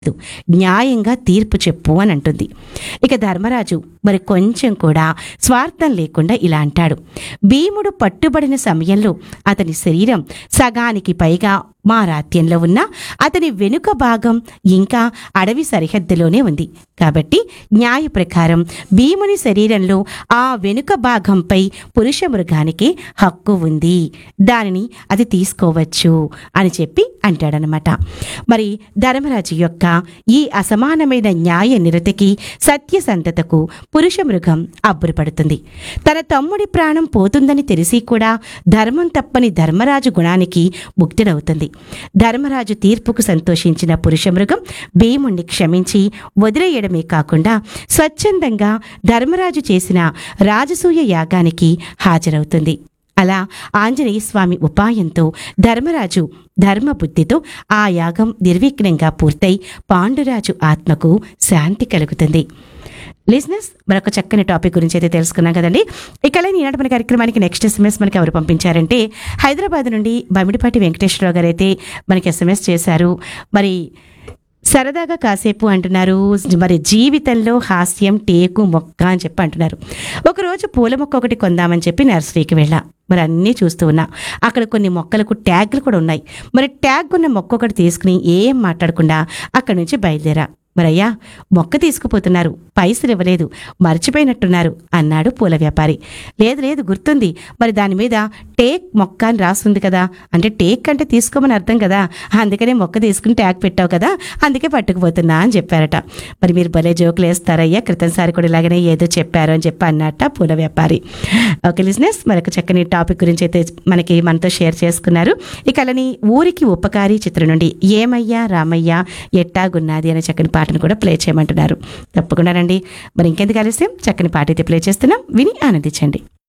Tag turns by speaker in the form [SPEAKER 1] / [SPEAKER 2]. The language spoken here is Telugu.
[SPEAKER 1] న్యాయంగా తీర్పు చెప్పు అని అంటుంది ఇక ధర్మరాజు మరి కొంచెం కూడా స్వార్థం లేకుండా ఇలా అంటాడు భీముడు పట్టుబడిన సమయంలో అతని శరీరం సగానికి పైగా మా రాత్యంలో ఉన్న అతని వెనుక భాగం ఇంకా అడవి సరిహద్దులోనే ఉంది కాబట్టి న్యాయ ప్రకారం భీముని శరీరంలో ఆ వెనుక భాగంపై పురుష మృగానికి హక్కు ఉంది దానిని అది తీసుకోవచ్చు అని చెప్పి అంటాడనమాట మరి ధర్మరాజు యొక్క ఈ అసమానమైన న్యాయ నిరతికి సత్యసంధతకు పురుష మృగం అబ్బురపడుతుంది తన తమ్ముడి ప్రాణం పోతుందని తెలిసి కూడా ధర్మం తప్పని ధర్మరాజు గుణానికి ముగ్ధుడవుతుంది ధర్మరాజు తీర్పుకు సంతోషించిన పురుషమృగం భీముణ్ణి క్షమించి వదిలేయడమే కాకుండా స్వచ్ఛందంగా ధర్మరాజు చేసిన రాజసూయ యాగానికి హాజరవుతుంది అలా ఆంజనేయ స్వామి ఉపాయంతో ధర్మరాజు ధర్మబుద్ధితో ఆ యాగం నిర్విఘ్నంగా పూర్తయి పాండురాజు ఆత్మకు శాంతి కలుగుతుంది లిజినెస్ మరొక చక్కని టాపిక్ గురించి అయితే తెలుసుకున్నాం కదండి ఇక అలానే ఈనాటి మన కార్యక్రమానికి నెక్స్ట్ ఎస్ఎంఎస్ మనకి ఎవరు పంపించారంటే హైదరాబాద్ నుండి బమిడిపాటి వెంకటేశ్వరరావు గారు అయితే మనకి ఎస్ఎంఎస్ చేశారు మరి సరదాగా కాసేపు అంటున్నారు మరి జీవితంలో హాస్యం టేకు మొక్క అని చెప్పి అంటున్నారు ఒకరోజు పూల మొక్క ఒకటి కొందామని చెప్పి నర్సరీకి వెళ్ళా మరి అన్నీ చూస్తూ ఉన్నా అక్కడ కొన్ని మొక్కలకు ట్యాగ్లు కూడా ఉన్నాయి మరి ట్యాగ్ ఉన్న మొక్క ఒకటి తీసుకుని ఏం మాట్లాడకుండా అక్కడి నుంచి బయలుదేరా మరయ్యా మొక్క తీసుకుపోతున్నారు పైసలు ఇవ్వలేదు మర్చిపోయినట్టున్నారు అన్నాడు పూల వ్యాపారి లేదు లేదు గుర్తుంది మరి దాని మీద టేక్ మొక్క అని రాస్తుంది కదా అంటే టేక్ అంటే తీసుకోమని అర్థం కదా అందుకనే మొక్క తీసుకుని ట్యాగ్ పెట్టావు కదా అందుకే పట్టుకుపోతున్నా అని చెప్పారట మరి మీరు భలే జోకులు వేస్తారయ్యా క్రితంసారి కూడా ఇలాగనే ఏదో చెప్పారు అని చెప్పి అన్నట్ట పూల వ్యాపారి ఓకే లిజినెస్ మరొక చక్కని టాపిక్ గురించి అయితే మనకి మనతో షేర్ చేసుకున్నారు ఇక అలాని ఊరికి ఉపకారి చిత్రం నుండి ఏమయ్యా రామయ్య ఎట్టాగున్నది అనే చక్కని పాటను కూడా ప్లే చేయమంటున్నారు తప్పకుండా రండి మరి ఇంకెందుకు ఆలస్యం చక్కని పాట అయితే ప్లే చేస్తున్నాం విని ఆనందించండి